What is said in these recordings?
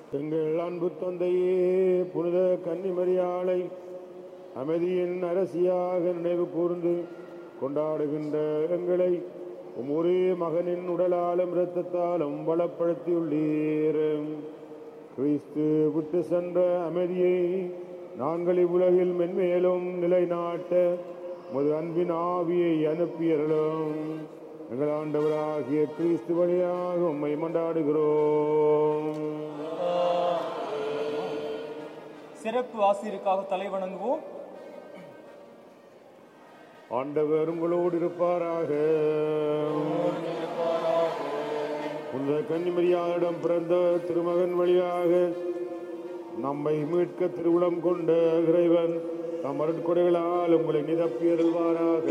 எங்கள் அன்பு தந்தையே புனித கன்னிமரியாளை அமைதியின் அரசியாக நினைவு கூர்ந்து கொண்டாடுகின்ற எங்களை உம் ஒரே மகனின் உடலாலும் இரத்தத்தாலும் பலப்படுத்தியுள்ளீர் கிறிஸ்து விட்டு சென்ற அமைதியை நாங்கள் இவ்வுலகில் மென்மேலும் நிலைநாட்ட உமது அன்பின் ஆவியை அனுப்பியர்களும் எங்கள் ஆண்டவராகிய கிறிஸ்து வழியாக உம்மை மண்டாடுகிறோம் சிறப்பு ஆசிரியருக்காக தலை வணங்குவோம் ஆண்டவர் உங்களோடு இருப்பாராக உந்த கன்னிமரியாரிடம் பிறந்த திருமகன் வழியாக நம்மை மீட்க திருவுளம் கொண்ட இறைவன் தம் அருட்கொடைகளால் உங்களை நிரப்பியருள்வாராக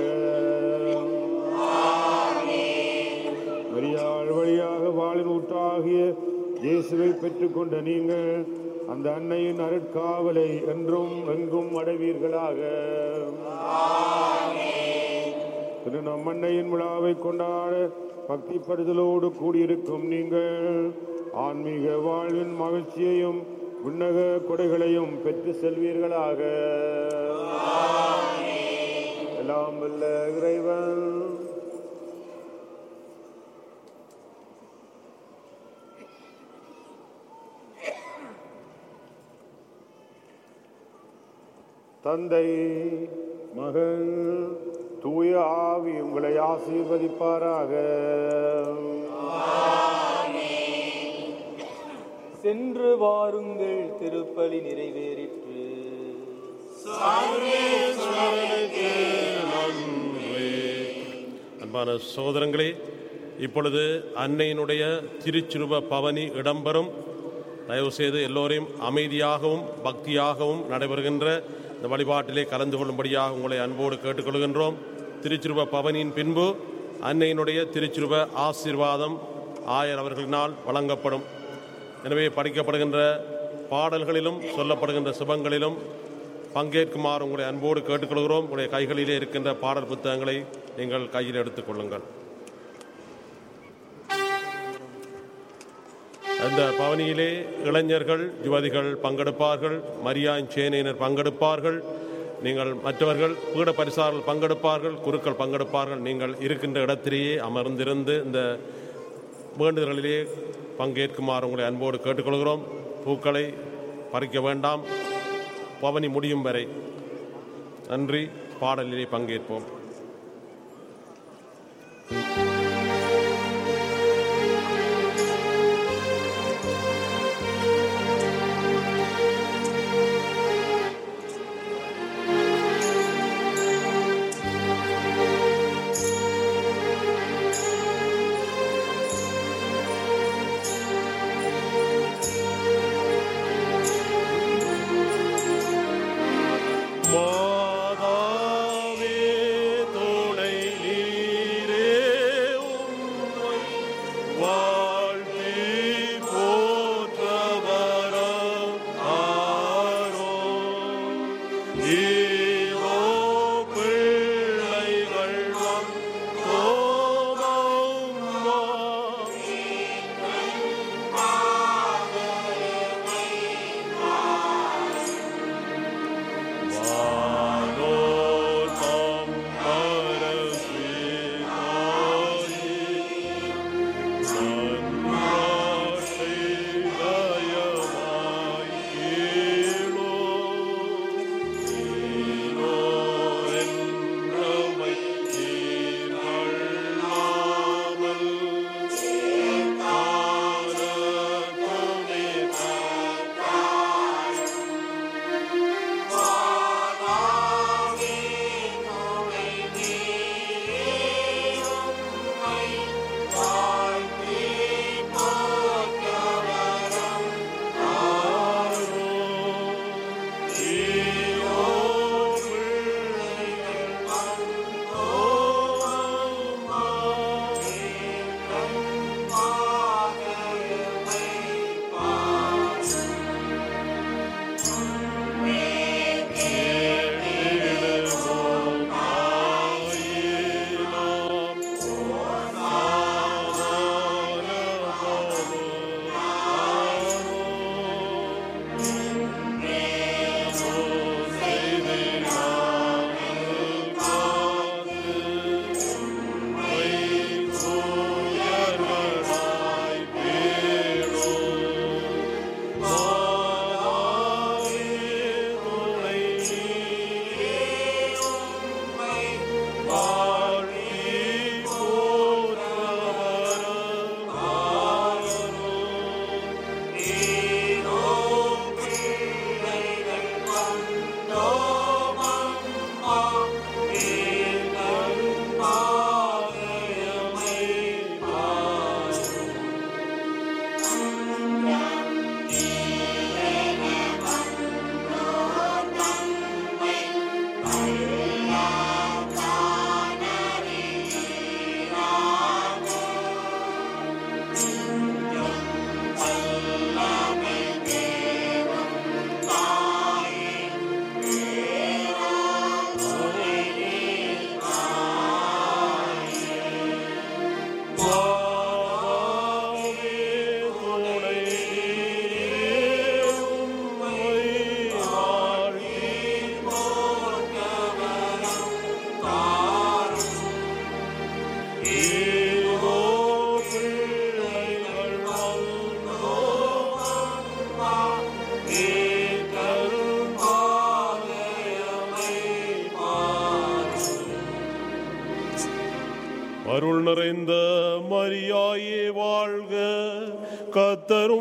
மரியாள் வழியாக வாழின் ஊற்றாகிய இயேசுவை பெற்றுக்கொண்ட நீங்கள் அந்த அன்னையின் அருட்காவலை என்றும் எங்கும் அடைவீர்களாக திரு நம் அன்னையின் விழாவை கொண்டாட பக்திப்படுதலோடு கூடியிருக்கும் நீங்கள் ஆன்மீக வாழ்வின் மகிழ்ச்சியையும் விண்ணக கொடைகளையும் பெற்று செல்வீர்களாக எல்லாம் வல்ல இறைவன் தந்தை மகன் தூய ஆவி உங்களை ஆசீர்வதிப்பாராக சென்று வாருங்கள் திருப்பலி நிறைவேறிற்று அன்பான சகோதரங்களே இப்பொழுது அன்னையினுடைய திருச்சிறுவ பவனி இடம்பெறும் தயவுசெய்து எல்லோரையும் அமைதியாகவும் பக்தியாகவும் நடைபெறுகின்ற இந்த வழிபாட்டிலே கலந்து கொள்ளும்படியாக உங்களை அன்போடு கேட்டுக்கொள்கின்றோம் திருச்சிறுவ பவனியின் பின்பு அன்னையினுடைய திருச்சிறுவ ஆசீர்வாதம் ஆயர் அவர்களினால் வழங்கப்படும் எனவே படிக்கப்படுகின்ற பாடல்களிலும் சொல்லப்படுகின்ற சுபங்களிலும் பங்கேற்குமாறு உங்களை அன்போடு கேட்டுக்கொள்கிறோம் உங்களுடைய கைகளிலே இருக்கின்ற பாடல் புத்தகங்களை நீங்கள் கையில் எடுத்துக் கொள்ளுங்கள் இந்த பவனியிலே இளைஞர்கள் யுவதிகள் பங்கெடுப்பார்கள் மரியாயின் சேனையினர் பங்கெடுப்பார்கள் நீங்கள் மற்றவர்கள் பீட பரிசார்கள் பங்கெடுப்பார்கள் குருக்கள் பங்கெடுப்பார்கள் நீங்கள் இருக்கின்ற இடத்திலேயே அமர்ந்திருந்து இந்த வேண்டுதல்களிலே பங்கேற்குமாறு உங்களை அன்போடு கேட்டுக்கொள்கிறோம் பூக்களை பறிக்க வேண்டாம் பவனி முடியும் வரை நன்றி பாடலிலே பங்கேற்போம் மாதாவே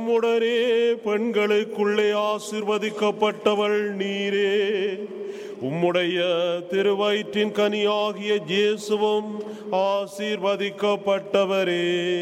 உம்முடனே பெண்களுக்குள்ளே ஆசிர்வதிக்கப்பட்டவள் நீரே உம்முடைய திருவயிற்றின் கனியாகிய இயேசுவும் ஆசீர்வதிக்கப்பட்டவரே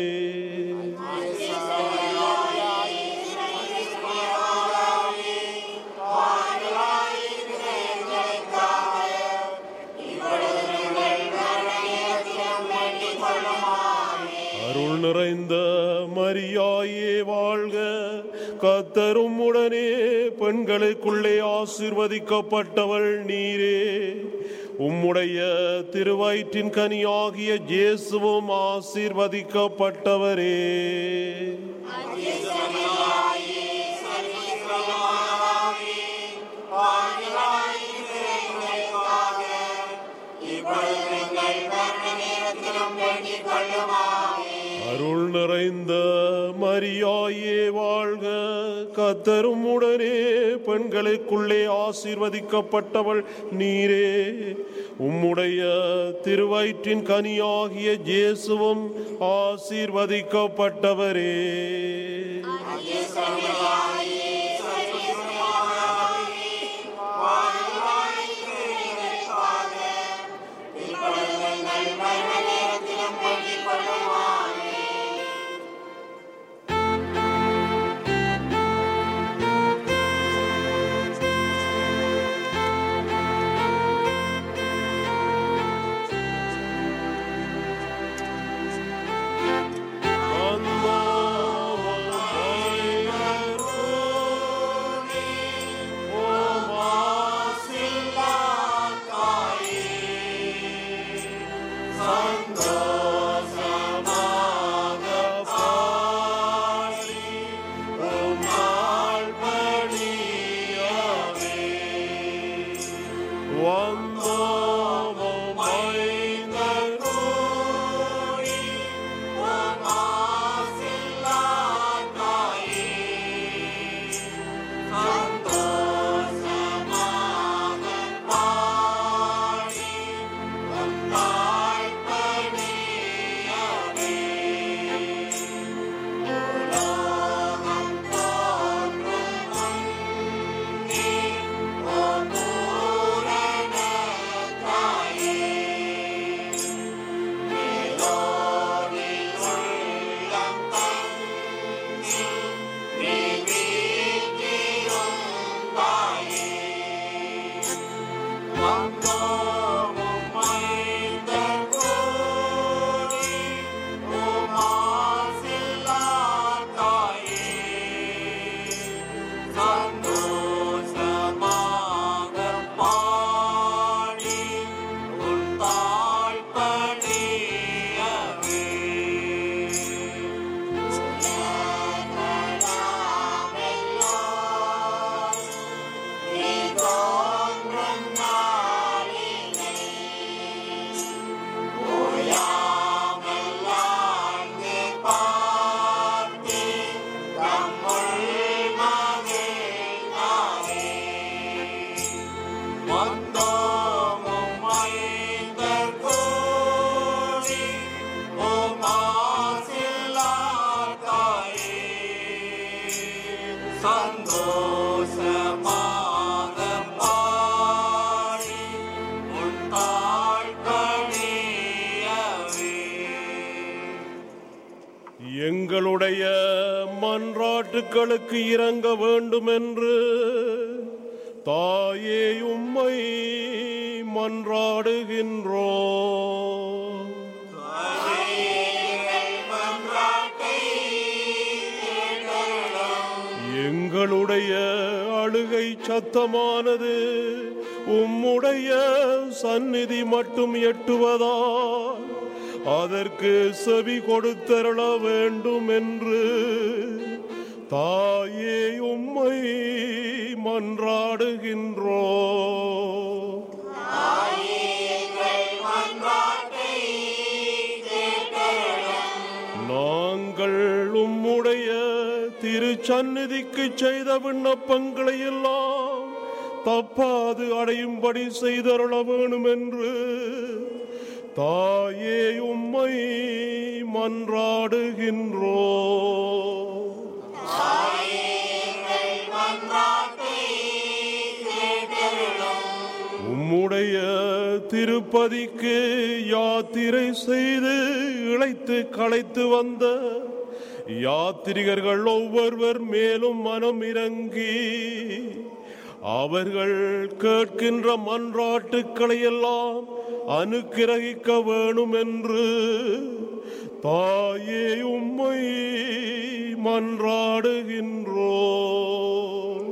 அருள் நிறைந்த மரியாயே வாழ்க கத்தரும் உடனே பெண்களுக்குள்ளே ஆசிர்வதிக்கப்பட்டவள் நீரே உம்முடைய திருவயிற்றின் கனியாகிய இயேசுவும் ஆசீர்வதிக்கப்பட்டவரே அருள் நிறைந்த மரியாயே வாழ்க கத்தரும் உடனே பெண்களுக்குள்ளே ஆசீர்வதிக்கப்பட்டவள் நீரே உம்முடைய திருவயிற்றின் கனியாகிய இயேசுவும் ஆசீர்வதிக்கப்பட்டவரே சந்தோஷமாக பாடி உன் தாழ் பணியவே எங்களுடைய மன்றாட்டுக்களுக்கு இறங்க வேண்டும் என்று தாயே உம்மை மன்றாடுகின்றோம் எங்களுடைய அழுகை சத்தமானது உம்முடைய சந்நிதி மட்டும் எட்டுவதா அதற்கு செவி கொடுத்தருள வேண்டும் என்று தாயே உம்மை மன்றாடுகின்றோ நாங்கள் உம்முடைய திருச்சந்நிதிக்கு செய்த விண்ணப்பங்களை எல்லாம் தப்பாது அடையும்படி செய்தருள வேணும் என்று தாயே உம்மை மன்றாடுகின்றோ ஆ திருப்பதிக்கு யாத்திரை செய்து இழைத்து களைத்து வந்த யாத்திரிகர்கள் ஒவ்வொருவர் மேலும் மனம் இறங்கி அவர்கள் கேட்கின்ற மன்றாட்டுக்களை எல்லாம் அனுக்கிரகிக்க வேணும் என்று தாயே உம்மை மன்றாடுகின்றோம்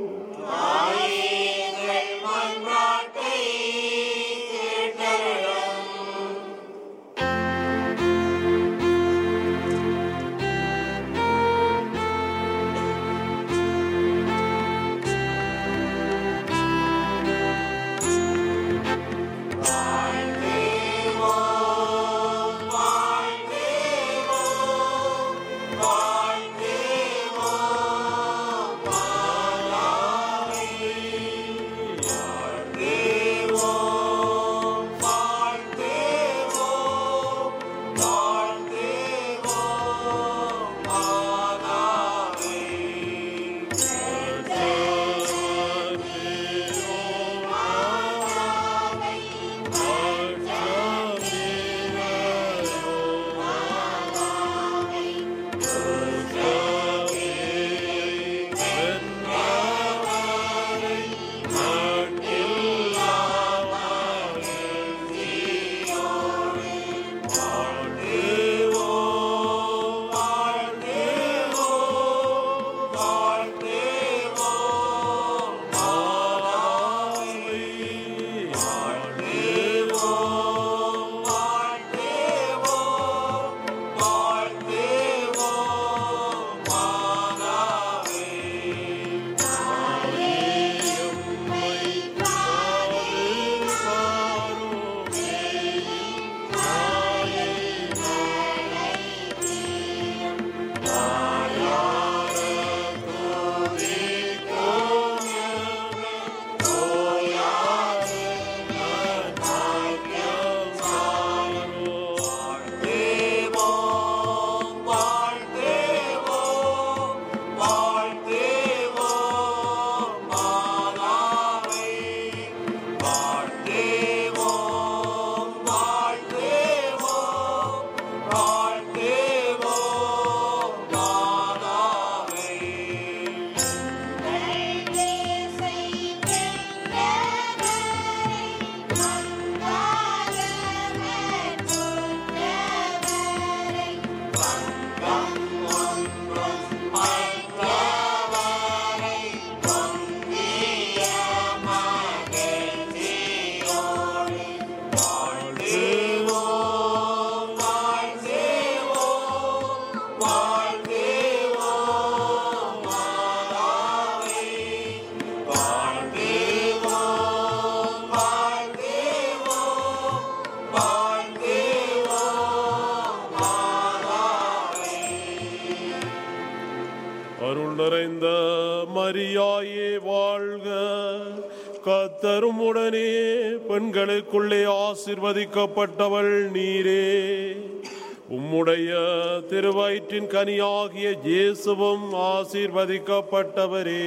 அருள் நிறைந்த மரியாயே வாழ்க கத்தரும் உடனே பெண்களுக்குள்ளே ஆசிர்வதிக்கப்பட்டவள் நீரே உம்முடைய திருவயிற்றின் கனியாகிய இயேசுவும் ஆசீர்வதிக்கப்பட்டவரே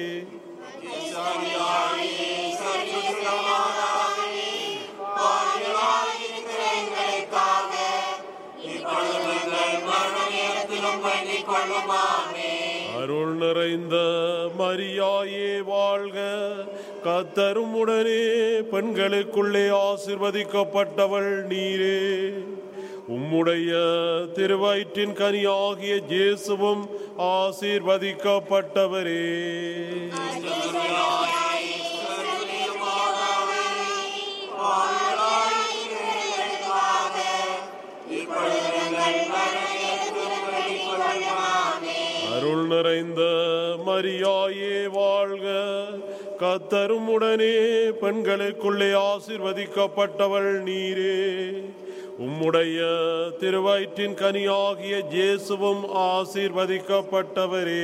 அருள் நிறைந்த மரியாயே வாழ்க கத்தரும் உடனே பெண்களுக்குள்ளே ஆசிர்வதிக்கப்பட்டவள் நீரே உம்முடைய திருவயிற்றின் கனியாகிய இயேசுவும் ஆசீர்வதிக்கப்பட்டவரே அருள் நிறைந்த மரியாயே வாழ்க கத்தரும் உடனே பெண்களுக்குள்ளே ஆசிர்வதிக்கப்பட்டவள் நீரே உம்முடைய திருவயிற்றின் கனியாகிய இயேசுவும் ஆசீர்வதிக்கப்பட்டவரே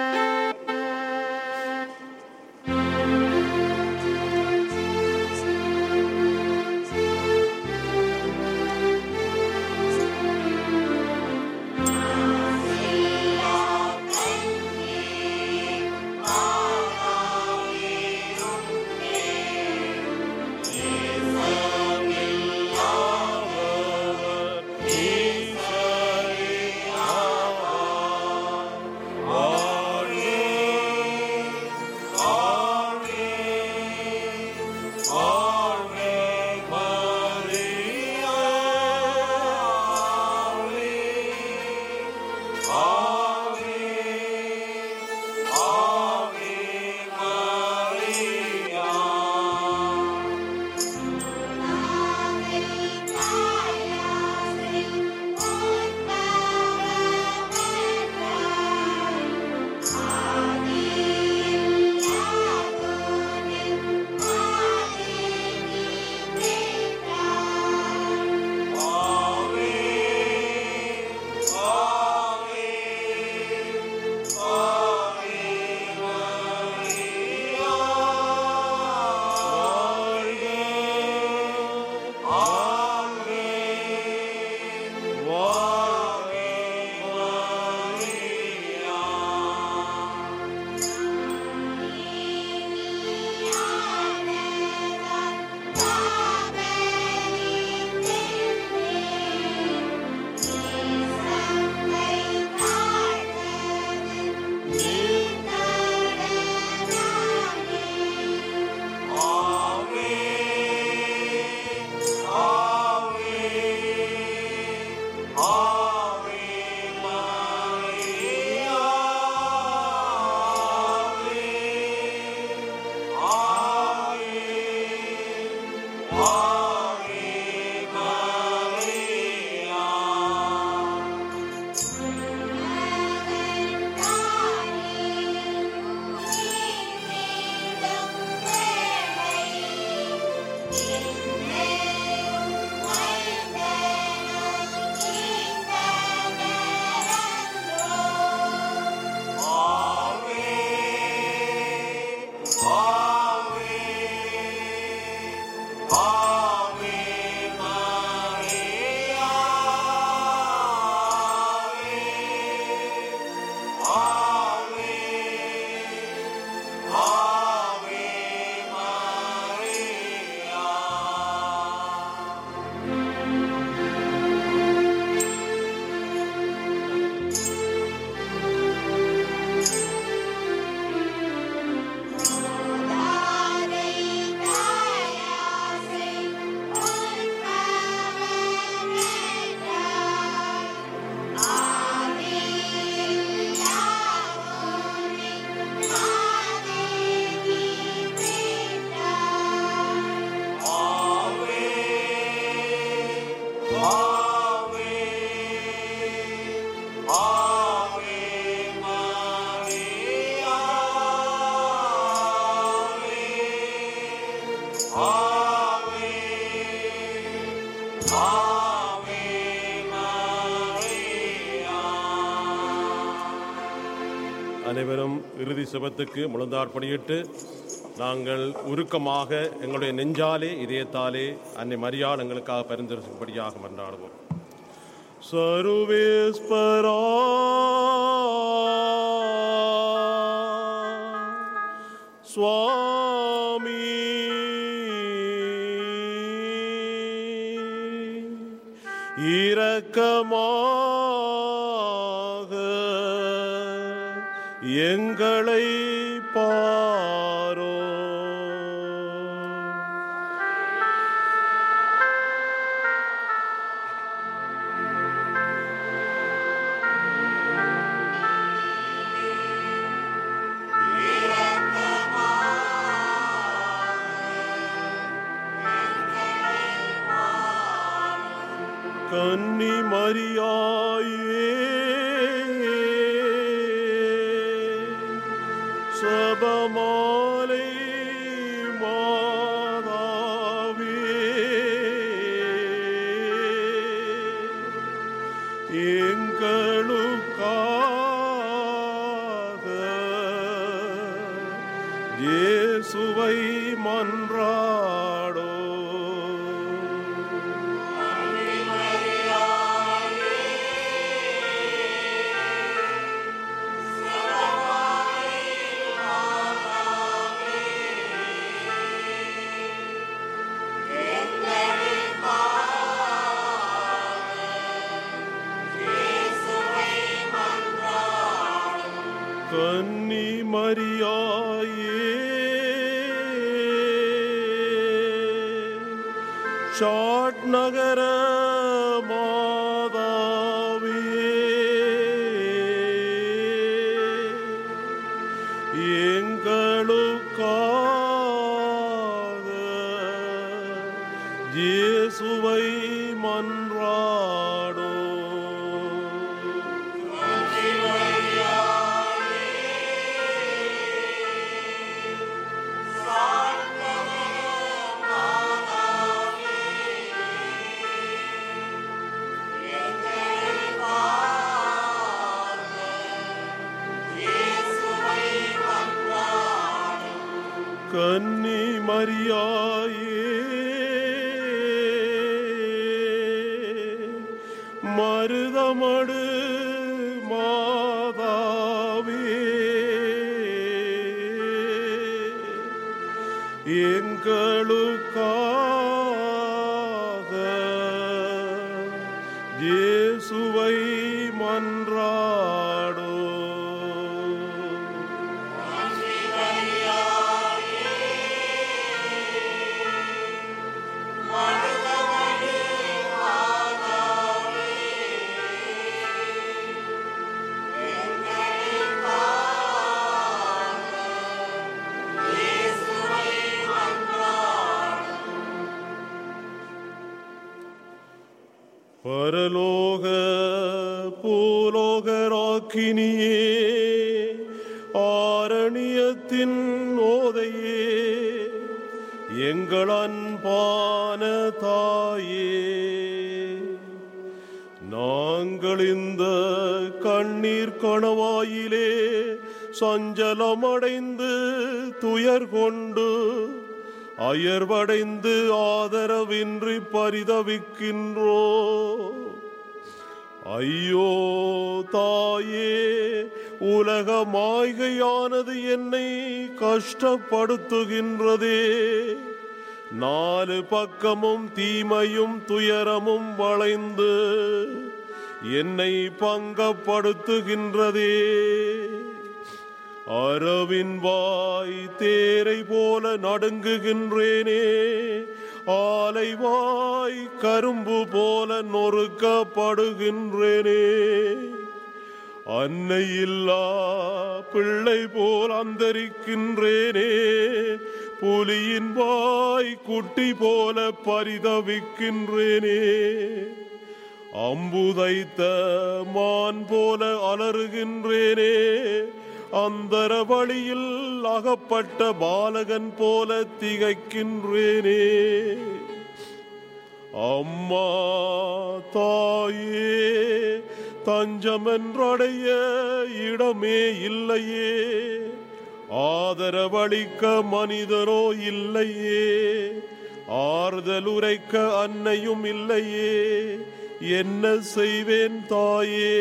ஆ ஆவே ஆவே மரியா தாரை தாயாசை உன் பவனேற்றாய் ஆவே யாவோனே ஆதேவி பேட்டாய் ஆவே ஆவே ஆவே மரியா ஆவே ஆவே மரியா அனைவரும் இறுதி செபத்துக்கு முழந்தாற்படியிட்டு நாங்கள் உருக்கமாக எங்களுடைய நெஞ்சாலே இதயத்தாலே அன்னை மரியாள் எங்களுக்காக பரிந்துரைக்கும்படியாக மன்றாடுவோம் சர்வேஸ்வரா சுவாமி இரக்கமாக எங்களை பாரோ கன்னி மரியாயே சபமாலை மாதாவே எங்களுக்காக இயேசுவை மன்றாடோ கன்னி மரியாயே ஷாட் நகர மாதாவே எங்களுக்காக இயேசுவை மன்றாடோ கன்னி மரியாயே மருதமடு மாதாவே எங்களுக்காக இயேசுவை மன்றாடோ பரலோக பூலோகராக்கினியே ஆரணியத்தின் ஓதையே எங்கள் அன்பான தாயே நாங்கள் இந்த கண்ணீர் கணவாயிலே சஞ்சலமடைந்து துயர் கொண்டு அயர்வடைந்து ஆதரவின்றி பரிதவிக்கின்றோ ஐயோ தாயே உலக மாய்கையானது என்னை கஷ்டப்படுத்துகின்றதே நாலு பக்கமும் தீமையும் துயரமும் வளைந்து என்னை பங்கப்படுத்துகின்றதே அரவின் வாய் தேரை போல நடுங்குகின்றேனே ஆலை வாய் கரும்பு போல நொறுக்கப்படுகின்றேனே அன்னை இல்லா பிள்ளை போல் அந்தரிக்கின்றேனே புலியின் வாய் குட்டி போல பரிதவிக்கின்றேனே அம்புதைத்த மான் போல அலறுகின்றேனே அந்தர வழியில் அகப்பட்ட பாலகன் போல திகைக்கின்றேனே அம்மா தாயே தஞ்சமென்றடைய இடமே இல்லையே ஆதரவளிக்க மனிதரோ இல்லையே ஆறுதல் உரைக்க அன்னையும் இல்லையே என்ன செய்வேன் தாயே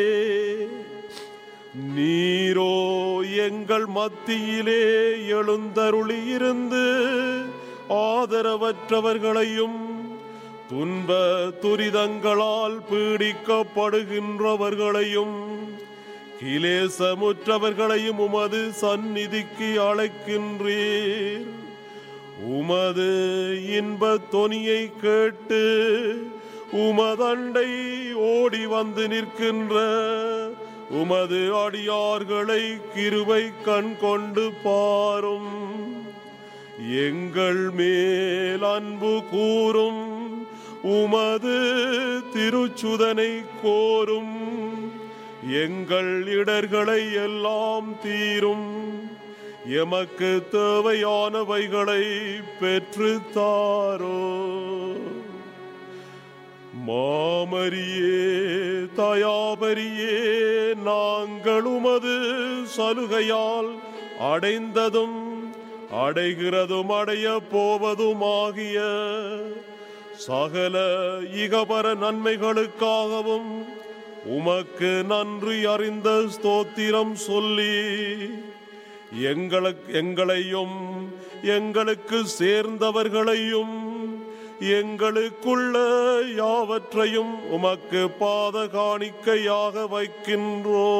நீரோ எங்கள் மத்தியிலே எழுந்தருளி இருந்து ஆதரவற்றவர்களையும் துன்ப துரிதங்களால் பீடிக்கப்படுகின்றவர்களையும் கிலேசமுற்றவர்களையும் உமது சந்நிதிக்கு அழைக்கின்றீர் உமது இன்ப தொனியை கேட்டு உமதண்டை ஓடி வந்து நிற்கின்ற உமது அடியார்களை கிருபை கண் கொண்டு பாரும் எங்கள் மேல் அன்பு கூறும் உமது திருச்சுதனை கோரும் எங்கள் இடர்களை எல்லாம் தீரும் எமக்கு தேவையானவைகளை பெற்று தாரோ மாமரியே தயாபரியே நாங்கள் உமது சலுகையால் அடைந்ததும் அடைகிறதும் அடைய போவதுமாகிய சகல இகபர நன்மைகளுக்காகவும் உமக்கு நன்றி அறிந்த ஸ்தோத்திரம் சொல்லி எங்களுக்கு எங்களையும் எங்களுக்கு சேர்ந்தவர்களையும் எங்களுக்குள்ள யாவற்றையும் உமக்கு பாத காணிக்கையாக வைக்கின்றோ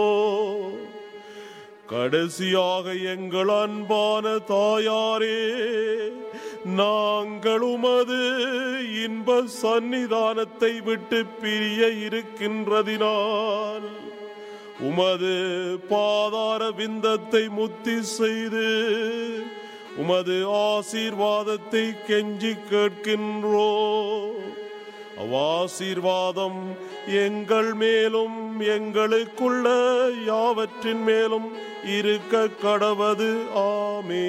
கடைசியாக எங்கள் அன்பான தாயாரே நாங்கள் உமது இன்ப சந்நிதானத்தை விட்டு பிரிய இருக்கின்றதினால் உமது பாதார விந்தத்தை முத்தி செய்து உமது ஆசீர்வாதத்தை கெஞ்சி கேட்கின்றோ அவ்வாசீர்வாதம் எங்கள் மேலும் எங்களுக்குள்ள யாவற்றின் மேலும் இருக்க கடவது ஆமே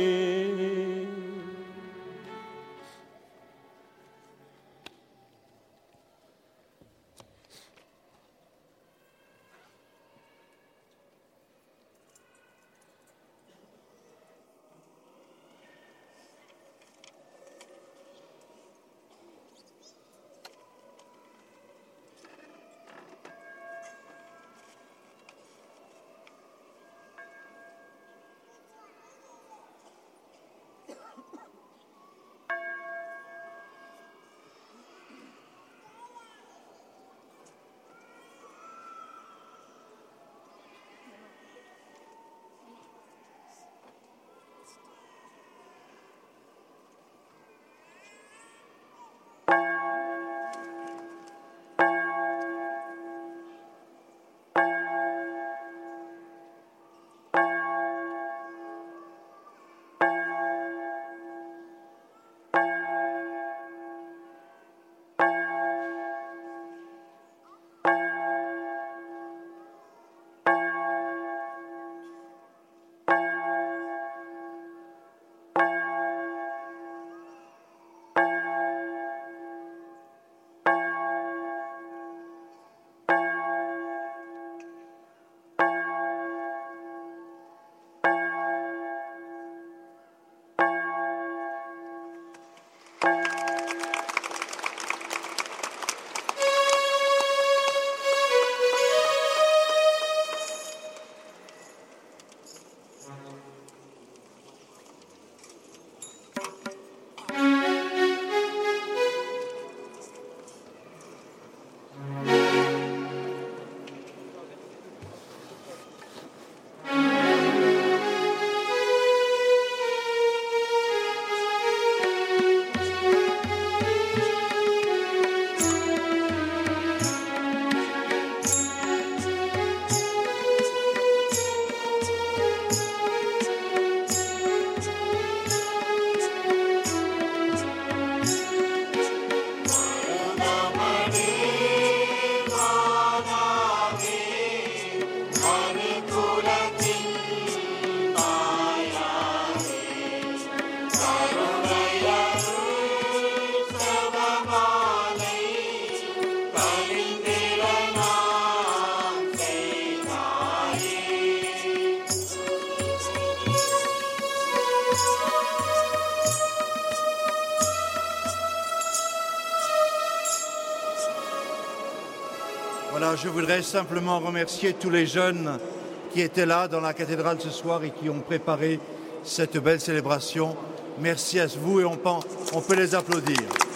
Voilà, je voudrais simplement remercier tous les jeunes qui étaient là dans la cathédrale ce soir et qui ont préparé cette belle célébration. Merci à vous et on peut, on peut les applaudir.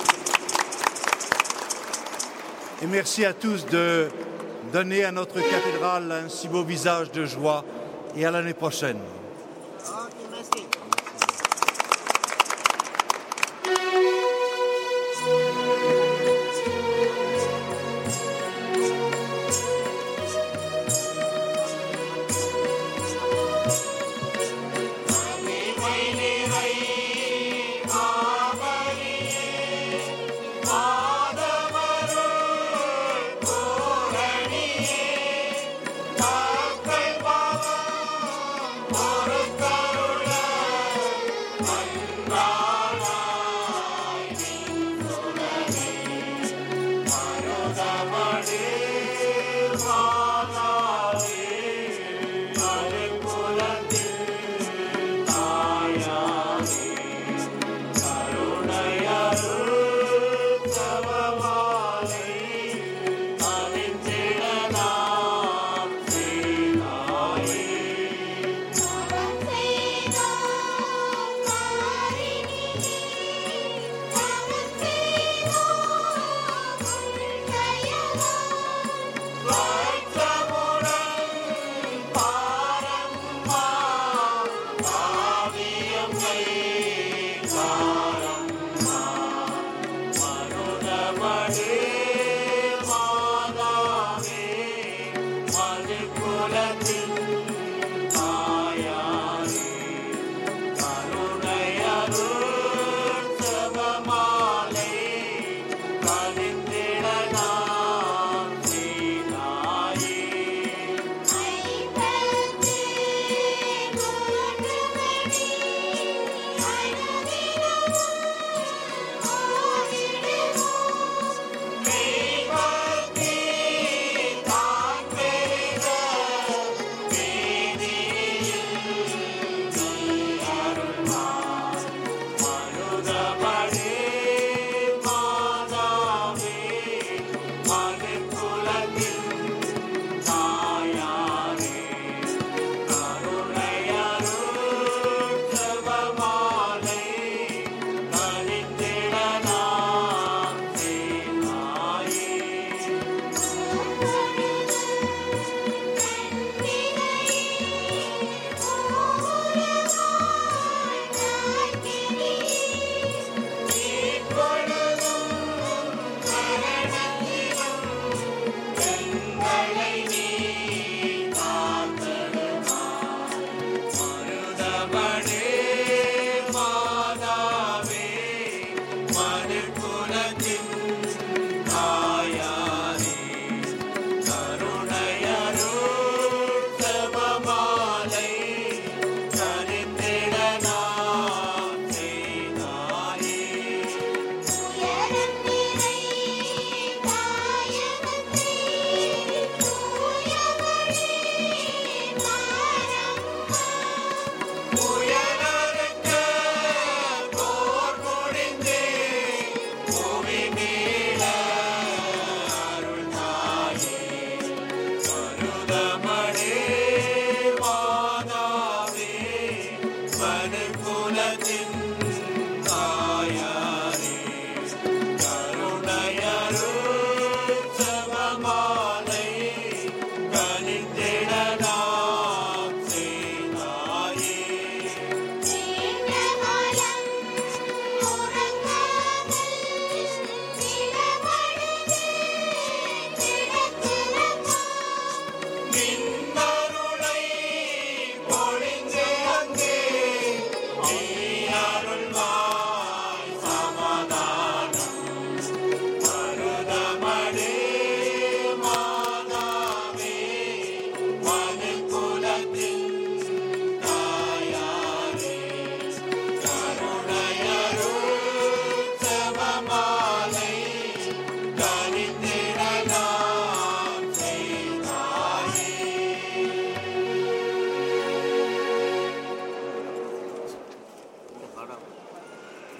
Et merci à tous de donner à notre cathédrale un si beau visage de joie et à l'année prochaine. Oh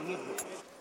மன்னிப்பு